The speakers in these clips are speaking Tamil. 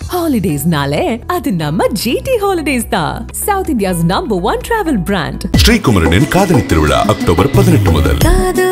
ஹாலிடேஸ்னாலே அது நம்ம ஜிடி ஹாலிடேஸ் தான் south India's number one travel brand ஸ்ரீகுமரனின் காதலி திருவிழா அக்டோபர் பதினெட்டு முதல்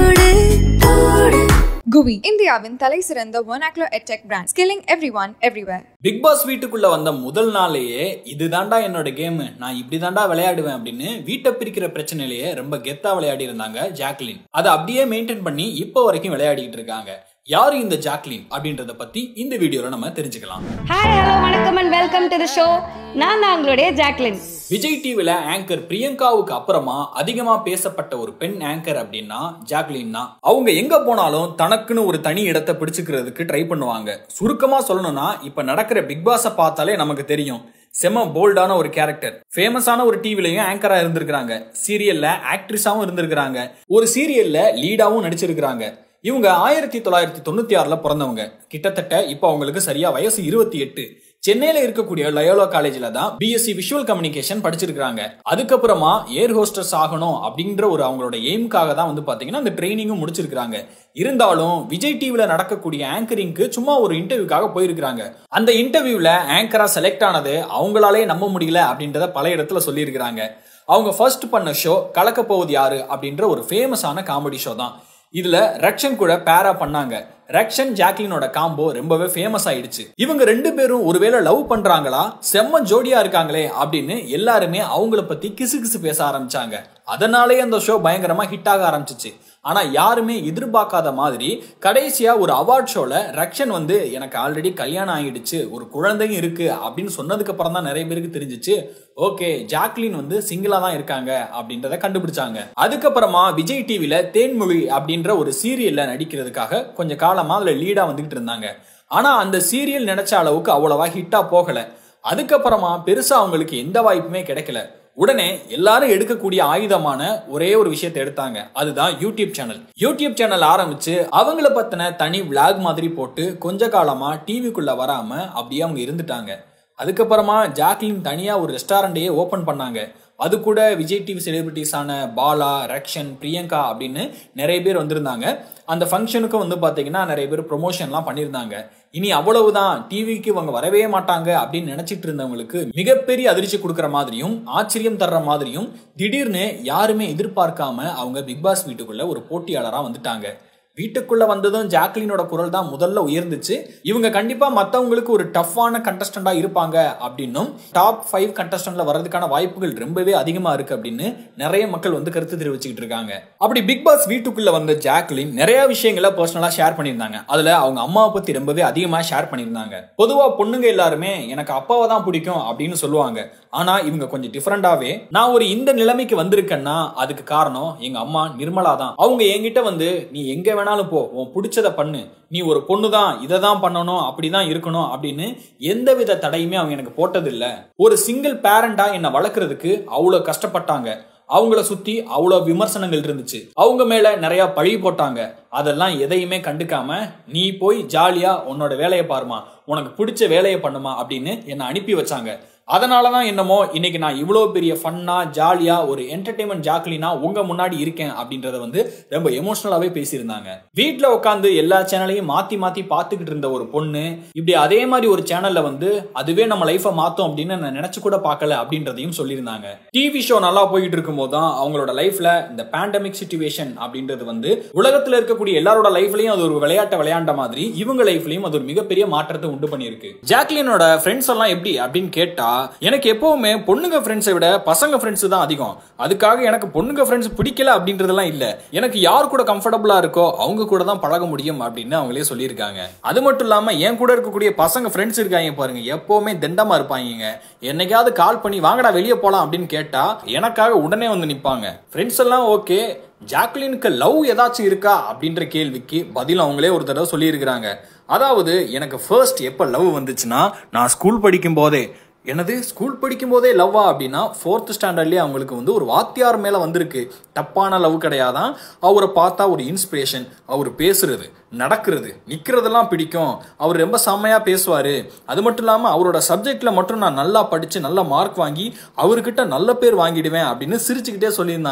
குவி இந்தியாவின் தலை சிறந்த vernacular edtech brand skilling everyone everywhere Bigg Boss வீட்டுக்குள்ள வந்த முதல் நாளையே இதுதான்டா என்னோட கேம் நான் இப்படி தாண்டா விளையாடுவேன் அப்படின்னு வீட்டை பிரிக்கிற பிரச்சனையிலேயே ரொம்ப கெத்தா விளையாடி இருந்தாங்க ஜாக்லின் அதை அப்படியே மெயின்டைன் பண்ணி இப்போ வரைக்கும் விளையாடிட்டு இருக்காங்க யாரு இந்த ஜாக்லின் அப்படின்றத பத்தி இந்த வீடியோல நம்ம தெரிஞ்சுக்கலாம் ஹாய் ஹலோ வணக்கம் and welcome to the show நான் தான் உங்களுடைய ஜாக்லின் விஜய் டிவில ஆங்கர் பிரியங்காவுக்கு அப்புறமா அதிகமா பேசப்பட்ட ஒரு பெண் ஆங்கர் அப்படின்னா ஜாக்லின் தான் அவங்க எங்க போனாலும் தனக்குன்னு ஒரு தனி இடத்தை பிடிச்சுக்கிறதுக்கு ட்ரை பண்ணுவாங்க சுருக்கமா சொல்லணும்னா இப்ப நடக்கிற பிக் பாஸ பார்த்தாலே நமக்கு தெரியும் செம போல்டான ஒரு கேரக்டர் ஃபேமஸான ஒரு டிவிலையும் ஆங்கரா இருந்திருக்காங்க சீரியல்ல ஆக்ட்ரஸாவும் இருந்திருக்காங்க ஒரு சீரியல்ல லீடாவும் நடிச்சிருக்காங்க இவங்க ஆயிரத்தி தொள்ளாயிரத்தி தொண்ணூத்தி ஆறுல பிறந்தவங்க கிட்டத்தட்ட இப்போ அவங்களுக்கு சரியா வயசு இருபத்தி எட்டு சென்னையில இருக்கக்கூடிய லயோலா காலேஜ்ல தான் பிஎஸ்சி விஷுவல் கம்யூனிகேஷன் படிச்சிருக்காங்க அதுக்கப்புறமா ஏர் ஹோஸ்டர்ஸ் ஆகணும் அப்படின்ற ஒரு அவங்களோட எய்முக்காக தான் வந்து பாத்தீங்கன்னா அந்த ட்ரைனிங்கும் முடிச்சிருக்காங்க இருந்தாலும் விஜய் டிவில நடக்கக்கூடிய ஆங்கரிங்க்கு சும்மா ஒரு இன்டர்வியூக்காக போயிருக்காங்க அந்த இன்டர்வியூல ஆங்கரா செலக்ட் ஆனது அவங்களாலே நம்ப முடியல அப்படின்றத பல இடத்துல சொல்லியிருக்கிறாங்க அவங்க ஃபர்ஸ்ட் பண்ண ஷோ கலக்க போவது யாரு அப்படின்ற ஒரு ஃபேமஸான காமெடி ஷோ தான் இதுல ரக்ஷன் கூட பேரா பண்ணாங்க ரக்ஷன் ஜாக்லினோட காம்போ ரொம்பவே ஃபேமஸ் ஆயிடுச்சு இவங்க ரெண்டு பேரும் ஒருவேளை லவ் பண்றாங்களா செம்ம ஜோடியா இருக்காங்களே அப்படின்னு எல்லாருமே அவங்கள பத்தி கிசு கிசு பேச ஆரம்பிச்சாங்க அதனாலே அந்த ஷோ பயங்கரமா ஹிட் ஆக ஆரம்பிச்சிச்சு ஆனா யாருமே எதிர்பார்க்காத மாதிரி கடைசியா ஒரு அவார்ட் ஷோல ரக்ஷன் வந்து எனக்கு ஆல்ரெடி கல்யாணம் ஆகிடுச்சு ஒரு குழந்தையும் இருக்கு அப்படின்னு சொன்னதுக்கு அப்புறம் தான் நிறைய பேருக்கு தெரிஞ்சிச்சு ஓகே ஜாக்லின் வந்து சிங்கிளா தான் இருக்காங்க அப்படின்றத கண்டுபிடிச்சாங்க அதுக்கப்புறமா விஜய் டிவில தேன்மொழி அப்படின்ற ஒரு சீரியல்ல நடிக்கிறதுக்காக கொஞ்சம் காலமா அதுல லீடா வந்துகிட்டு இருந்தாங்க ஆனா அந்த சீரியல் நினைச்ச அளவுக்கு அவ்வளவா ஹிட்டா போகல அதுக்கப்புறமா பெருசா அவங்களுக்கு எந்த வாய்ப்புமே கிடைக்கல உடனே எல்லாரும் எடுக்கக்கூடிய ஆயுதமான ஒரே ஒரு விஷயத்தை எடுத்தாங்க அதுதான் யூடியூப் சேனல் யூடியூப் சேனல் ஆரம்பிச்சு அவங்கள பத்தின தனி விளாக் மாதிரி போட்டு கொஞ்ச காலமா டிவிக்குள்ள வராம அப்படியே அவங்க இருந்துட்டாங்க அதுக்கப்புறமா ஜாக்லின் தனியா ஒரு ரெஸ்டாரண்டையே ஓபன் பண்ணாங்க அது கூட விஜய் டிவி செலிபிரிட்டிஸான பாலா ரக்ஷன் பிரியங்கா அப்படின்னு நிறைய பேர் வந்திருந்தாங்க அந்த ஃபங்க்ஷனுக்கும் வந்து பார்த்தீங்கன்னா நிறைய பேர் ப்ரொமோஷன்லாம் பண்ணியிருந்தாங்க இனி அவ்வளவுதான் டிவிக்கு இவங்க வரவே மாட்டாங்க அப்படின்னு நினைச்சிட்டு இருந்தவங்களுக்கு மிகப்பெரிய அதிர்ச்சி கொடுக்குற மாதிரியும் ஆச்சரியம் தர்ற மாதிரியும் திடீர்னு யாருமே எதிர்பார்க்காம அவங்க பிக் பாஸ் வீட்டுக்குள்ள ஒரு போட்டியாளராக வந்துட்டாங்க வீட்டுக்குள்ள வந்ததும் ஜாக்லினோட குரல் தான் முதல்ல உயர்ந்துச்சு இவங்க கண்டிப்பா மத்தவங்களுக்கு ஒரு டஃப்பான கண்டஸ்டண்டா இருப்பாங்க அப்படின்னும் டாப் ஃபைவ் கண்டஸ்டன்ட்ல வர்றதுக்கான வாய்ப்புகள் ரொம்பவே அதிகமா இருக்கு அப்படின்னு நிறைய மக்கள் வந்து கருத்து தெரிவிச்சுக்கிட்டு இருக்காங்க அப்படி பிக் பாஸ் வீட்டுக்குள்ள வந்த ஜாக்லின் நிறைய விஷயங்களை பர்சனலா ஷேர் பண்ணியிருந்தாங்க அதுல அவங்க அம்மாவை பத்தி ரொம்பவே அதிகமா ஷேர் பண்ணியிருந்தாங்க பொதுவா பொண்ணுங்க எல்லாருமே எனக்கு அப்பாவை தான் பிடிக்கும் அப்படின்னு சொல்லுவாங்க ஆனா இவங்க கொஞ்சம் டிஃப்ரெண்டாவே நான் ஒரு இந்த நிலைமைக்கு வந்திருக்கேன்னா அதுக்கு காரணம் எங்க அம்மா நிர்மலா தான் அவங்க என்கிட்ட வந்து நீ எங்க வேணாலும் போ உன் பிடிச்சத பண்ணு நீ ஒரு பொண்ணு தான் இதை தான் பண்ணணும் அப்படிதான் இருக்கணும் அப்படின்னு எந்தவித தடையுமே அவங்க எனக்கு போட்டதில்ல ஒரு சிங்கிள் பேரண்டா என்னை வளர்க்கறதுக்கு அவ்வளோ கஷ்டப்பட்டாங்க அவங்கள சுத்தி அவ்வளோ விமர்சனங்கள் இருந்துச்சு அவங்க மேல நிறைய பழி போட்டாங்க அதெல்லாம் எதையுமே கண்டுக்காம நீ போய் ஜாலியா உன்னோட வேலையை பாருமா உனக்கு பிடிச்ச வேலையை பண்ணுமா அப்படின்னு என்னை அனுப்பி வச்சாங்க அதனால தான் என்னமோ இன்னைக்கு நான் இவ்வளோ பெரிய ஃபன்னா ஜாலியா ஒரு என்டர்டைன்மெண்ட் ஜாக்லினா உங்க முன்னாடி இருக்கேன் அப்படின்றத வந்து ரொம்ப எமோஷனலாவே பேசியிருந்தாங்க வீட்டில் உட்காந்து எல்லா சேனலையும் மாத்தி மாத்தி பார்த்துக்கிட்டு இருந்த ஒரு பொண்ணு இப்படி அதே மாதிரி ஒரு சேனல்ல வந்து அதுவே நம்ம லைஃபை மாத்தோம் அப்படின்னு நான் நினைச்சு கூட பார்க்கல அப்படின்றதையும் சொல்லியிருந்தாங்க டிவி ஷோ நல்லா போயிட்டு இருக்கும்போது தான் அவங்களோட லைஃப்ல இந்த பேண்டமிக் சுச்சுவேஷன் அப்படின்றது வந்து உலகத்துல இருக்கக்கூடிய எல்லாரோட லைஃப்லயும் அது ஒரு விளையாட்டை விளையாண்ட மாதிரி இவங்க லைஃப்லயும் அது ஒரு மிகப்பெரிய மாற்றத்தை உண்டு பண்ணியிருக்கு ஜாக்லினோட ஃப்ரெண்ட்ஸ் எல்லாம் எப்படி அப்படின்னு கேட்டா எனக்கு எப்பவுமே பொண்ணுங்க ஃப்ரெண்ட்ஸை விட பசங்க ஃப்ரெண்ட்ஸ் தான் அதிகம் அதுக்காக எனக்கு பொண்ணுங்க ஃப்ரெண்ட்ஸ் பிடிக்கல அப்படின்றதெல்லாம் இல்ல எனக்கு யார் கூட கம்ஃபர்டபுளா இருக்கோ அவங்க கூட தான் பழக முடியும் அப்படின்னு அவங்களே சொல்லியிருக்காங்க அது மட்டும் இல்லாம என் கூட இருக்கக்கூடிய பசங்க ஃப்ரெண்ட்ஸ் இருக்காங்க பாருங்க எப்பவுமே தண்டமா இருப்பாங்க என்னைக்காவது கால் பண்ணி வாங்கடா வெளியே போலாம் அப்படின்னு கேட்டா எனக்காக உடனே வந்து நிப்பாங்க ஃப்ரெண்ட்ஸ் எல்லாம் ஓகே ஜாக்லினுக்கு லவ் ஏதாச்சும் இருக்கா அப்படின்ற கேள்விக்கு பதில் அவங்களே ஒரு தடவை சொல்லியிருக்கிறாங்க அதாவது எனக்கு ஃபர்ஸ்ட் எப்போ லவ் வந்துச்சுன்னா நான் ஸ்கூல் படிக்கும் போதே என்னது ஸ்கூல் படிக்கும் போதே லவ்வா அப்படின்னா ஃபோர்த் ஸ்டாண்டர்ட்லேயே அவங்களுக்கு வந்து ஒரு வாத்தியார் மேலே வந்திருக்கு தப்பான லவ் கிடையாதான் அவரை பார்த்தா ஒரு இன்ஸ்பிரேஷன் அவர் பேசுறது நடக்கிறது நிற்கிறதெல்லாம் பிடிக்கும் அவர் ரொம்ப செம்மையாக பேசுவார் அது மட்டும் இல்லாமல் அவரோட சப்ஜெக்டில் மட்டும் நான் நல்லா படித்து நல்ல மார்க் வாங்கி அவர்கிட்ட நல்ல பேர் வாங்கிடுவேன் அப்படின்னு சிரிச்சுக்கிட்டே சொல்லியிருந்தாங்க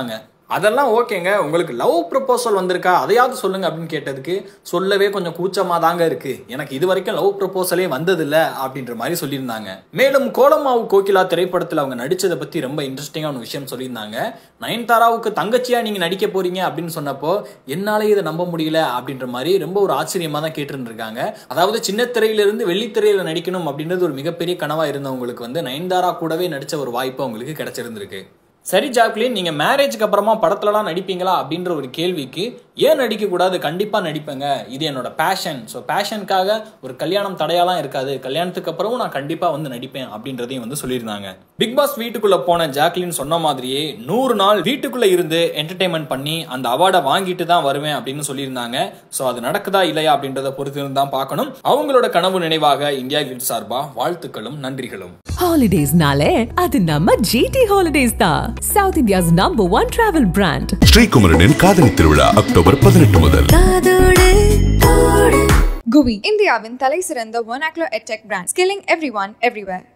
அதெல்லாம் ஓகேங்க உங்களுக்கு லவ் ப்ரப்போசல் வந்திருக்கா அதையாவது சொல்லுங்க அப்படின்னு கேட்டதுக்கு சொல்லவே கொஞ்சம் கூச்சமா தாங்க இருக்கு எனக்கு இது வரைக்கும் லவ் ப்ரப்போசலே வந்ததில்ல அப்படின்ற மாதிரி சொல்லியிருந்தாங்க மேலும் கோலமாவு கோகிலா திரைப்படத்தில் அவங்க நடிச்சதை பத்தி ரொம்ப இன்ட்ரெஸ்டிங்கான ஒரு விஷயம் சொல்லியிருந்தாங்க நயன்தாராவுக்கு தங்கச்சியா நீங்க நடிக்க போறீங்க அப்படின்னு சொன்னப்போ என்னாலே இதை நம்ப முடியல அப்படின்ற மாதிரி ரொம்ப ஒரு ஆச்சரியமா தான் கேட்டுருந்துருக்காங்க அதாவது சின்ன திரையிலிருந்து வெள்ளித்திரையில நடிக்கணும் அப்படின்றது ஒரு மிகப்பெரிய கனவா இருந்தவங்களுக்கு வந்து நயன்தாரா கூடவே நடிச்ச ஒரு வாய்ப்பு அவங்களுக்கு கிடைச்சிருந்திருக்கு சரி ஜாக்லின் நீங்க மேரேஜ்க்கு அப்புறமா படத்துலலாம் நடிப்பீங்களா அப்படின்ற ஒரு கேள்விக்கு ஏன் நடிக்க கூடாது கண்டிப்பா நடிப்பேங்க இது என்னோட பேஷன் ஸோ பேஷனுக்காக ஒரு கல்யாணம் தடையாலாம் இருக்காது கல்யாணத்துக்கு அப்புறமும் நான் கண்டிப்பா வந்து நடிப்பேன் அப்படின்றதையும் வந்து சொல்லியிருந்தாங்க பிக் பாஸ் வீட்டுக்குள்ள போன ஜாக்லின் சொன்ன மாதிரியே நூறு நாள் வீட்டுக்குள்ள இருந்து என்டர்டைன்மெண்ட் பண்ணி அந்த அவார்டை வாங்கிட்டு தான் வருவேன் அப்படின்னு சொல்லியிருந்தாங்க ஸோ அது நடக்குதா இல்லையா அப்படின்றத பொறுத்து இருந்து தான் பார்க்கணும் அவங்களோட கனவு நினைவாக இந்தியா கிட் சார்பா வாழ்த்துக்களும் நன்றிகளும் ஹாலிடேஸ்னாலே அது நம்ம ஜிடி ஹாலிடேஸ் தான் south India's number one travel brand ஸ்ரீகுமரனின் காதலி திருவிழா அக்டோபர் பதினெட்டு முதல் குவி இந்தியாவின் தலை சிறந்த ஒனாக்லோ edtech brand skilling everyone everywhere